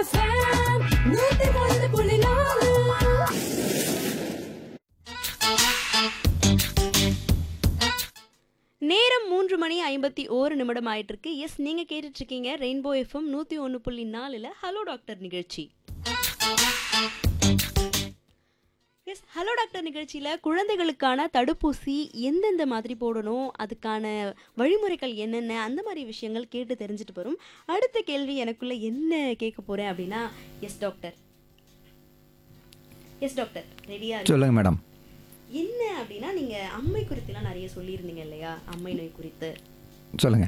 FM நூத்தி ஒன்று புள்ளி நாலு நேரம் மூன்று மணி ஐம்பத்தி ஓரு நிமிடம் ஆயிட்டு இருக்கு எஸ் நீங்க கேட்டுட்டு இருக்கீங்க ரெயின்போ எஃப்எம் நூத்தி ஒன்று புள்ளி நாலுல ஹலோ டாக்டர் நிகழ்ச்சி எஸ் ஹலோ டாக்டர் நிகழ்ச்சியில் குழந்தைகளுக்கான தடுப்பூசி எந்தெந்த மாதிரி போடணும் அதுக்கான வழிமுறைகள் என்னென்ன அந்த மாதிரி விஷயங்கள் கேட்டு தெரிஞ்சுட்டு வரும் அடுத்த கேள்வி எனக்குள்ள என்ன கேட்க போறேன் அப்படின்னா எஸ் டாக்டர் எஸ் டாக்டர் ரெடியா சொல்லுங்க மேடம் என்ன அப்படின்னா நீங்க அம்மை குறித்துலாம் நிறைய சொல்லியிருந்தீங்க இல்லையா அம்மை நோய் குறித்து சொல்லுங்க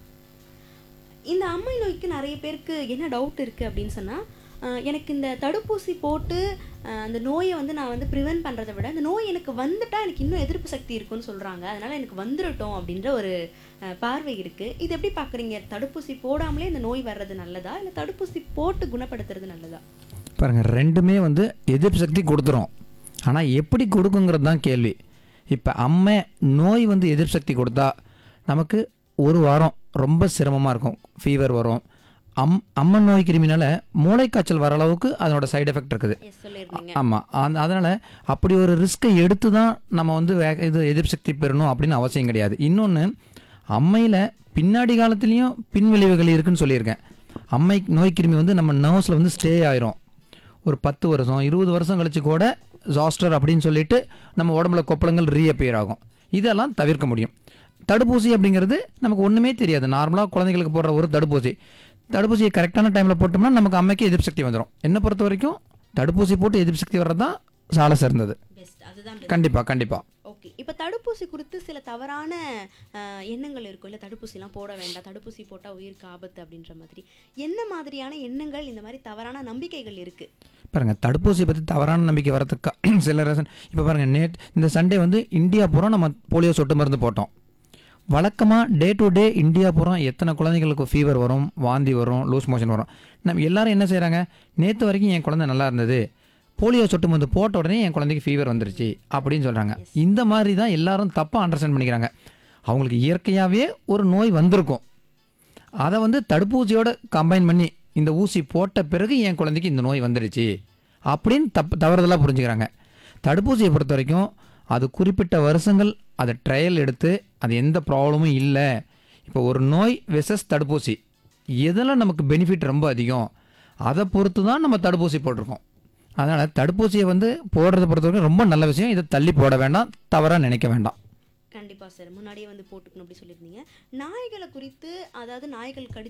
இந்த அம்மை நோய்க்கு நிறைய பேருக்கு என்ன டவுட் இருக்குது அப்படின்னு சொன்னால் எனக்கு இந்த தடுப்பூசி போட்டு அஹ், அந்த நோயை வந்து நான் வந்து ப்ரிவென்ட் பண்ணுறதை விட இந்த நோய் எனக்கு வந்துட்டா எனக்கு இன்னும் எதிர்ப்பு சக்தி இருக்குன்னு சொல்கிறாங்க அதனால் எனக்கு வந்துடட்டும் அப்படின்ற ஒரு அஹ், பார்வை இருக்குது இது எப்படி பார்க்குறீங்க தடுப்பூசி போடாமலே இந்த நோய் வர்றது நல்லதா இல்லை தடுப்பூசி போட்டு குணப்படுத்துறது நல்லதா பாருங்க ரெண்டுமே வந்து எதிர்ப்பு சக்தி கொடுத்துரும் ஆனால் எப்படி கொடுக்குங்கிறது தான் கேள்வி இப்போ அம்மை நோய் வந்து எதிர்ப்பு சக்தி கொடுத்தா நமக்கு ஒரு வாரம் ரொம்ப சிரமமாக இருக்கும் ஃபீவர் வரும் அம் அம்மன் நோய் கிருமினால மூளைக்காய்ச்சல் வர அளவுக்கு அதனோட சைடு எஃபெக்ட் இருக்குது எஸ் சொல்லியிருந்தீங்க ஆமாம் அந்த அதனால் அப்படி ஒரு ரிஸ்க்கை எடுத்து தான் நம்ம வந்து வே இது எதிர்ப்பு சக்தி பெறணும் அப்படின்னு அவசியம் கிடையாது இன்னொன்று அம்மையில் பின்னாடி காலத்துலேயும் பின்விளைவுகள் இருக்குன்னு சொல்லியிருக்கேன் அம்மை நோய் கிருமி வந்து நம்ம நர்வ்ஸில் வந்து ஸ்டே ஆயிரும் ஒரு பத்து வருஷம் இருபது வருஷம் கழிச்சு கூட ஜாஸ்டர் அப்படின்னு சொல்லிட்டு நம்ம உடம்புல கொப்பளங்கள் ரீஅப்பியர் ஆகும் இதெல்லாம் தவிர்க்க முடியும் தடுப்பூசி அப்படிங்கிறது நமக்கு ஒன்றுமே தெரியாது நார்மலாக குழந்தைகளுக்கு போடுற ஒரு தடுப்பூசி தடுப்பூசியை கரெக்டான டைமில் போட்டோம்னா நமக்கு அம்மைக்கு எதிர்ப்பு சக்தி வந்துடும் என்னை பொறுத்த வரைக்கும் தடுப்பூசி போட்டு எதிர்ப்பு சக்தி வர்றது தான் சால சிறந்தது பெஸ்ட் அதுதான் கண்டிப்பாக கண்டிப்பாக ஓகே இப்போ தடுப்பூசி குறித்து சில தவறான அஹ், எண்ணங்கள் இருக்கும் இல்லை தடுப்பூசிலாம் போட வேண்டாம் தடுப்பூசி போட்டால் உயிருக்கு ஆபத்து அப்படின்ற மாதிரி என்ன மாதிரியான எண்ணங்கள் இந்த மாதிரி தவறான நம்பிக்கைகள் இருக்கு பாருங்கள் தடுப்பூசி பற்றி தவறான நம்பிக்கை வரதுக்கு சில ரீசன் இப்போ பாருங்கள் நேட் இந்த சண்டே வந்து இந்தியா பூரா நம்ம போலியோ சொட்டு மருந்து போட்டோம் வழக்கமாக டே டு டே இந்தியா பூரா எத்தனை குழந்தைங்களுக்கு ஃபீவர் வரும் வாந்தி வரும் லூஸ் மோஷன் வரும் நம்ம எல்லாரும் என்ன செய்கிறாங்க நேற்று வரைக்கும் என் குழந்தை நல்லா இருந்தது போலியோ சொட்டு மருந்து போட்ட உடனே என் குழந்தைக்கு ஃபீவர் வந்துருச்சு அப்படின்னு சொல்கிறாங்க இந்த மாதிரி தான் எல்லாரும் தப்பாக அண்டர்ஸ்டாண்ட் பண்ணிக்கிறாங்க அவங்களுக்கு இயற்கையாகவே ஒரு நோய் வந்திருக்கும் அதை வந்து தடுப்பூசியோட கம்பைன் பண்ணி இந்த ஊசி போட்ட பிறகு என் குழந்தைக்கு இந்த நோய் வந்துடுச்சு அப்படின்னு தப்பு தவறுதலாக புரிஞ்சுக்கிறாங்க தடுப்பூசியை பொறுத்த வரைக்கும் அது குறிப்பிட்ட வருஷங்கள் அதை ட்ரையல் எடுத்து அது எந்த ப்ராப்ளமும் இல்லை இப்போ ஒரு நோய் வெசஸ் தடுப்பூசி எதில் நமக்கு பெனிஃபிட் ரொம்ப அதிகம் அதை பொறுத்து தான் நம்ம தடுப்பூசி போட்டிருக்கோம் அதனால் தடுப்பூசியை வந்து போடுறத பொறுத்த வரைக்கும் ரொம்ப நல்ல விஷயம் இதை தள்ளி போட வேண்டாம் தவறாக நினைக்க வேண்டாம் கண்டிப்பா சார் முன்னாடியே வந்து போட்டுக்கணும் அப்படி சொல்லியிருந்தீங்க நாய்களை குறித்து அதாவது நாய்கள் கடி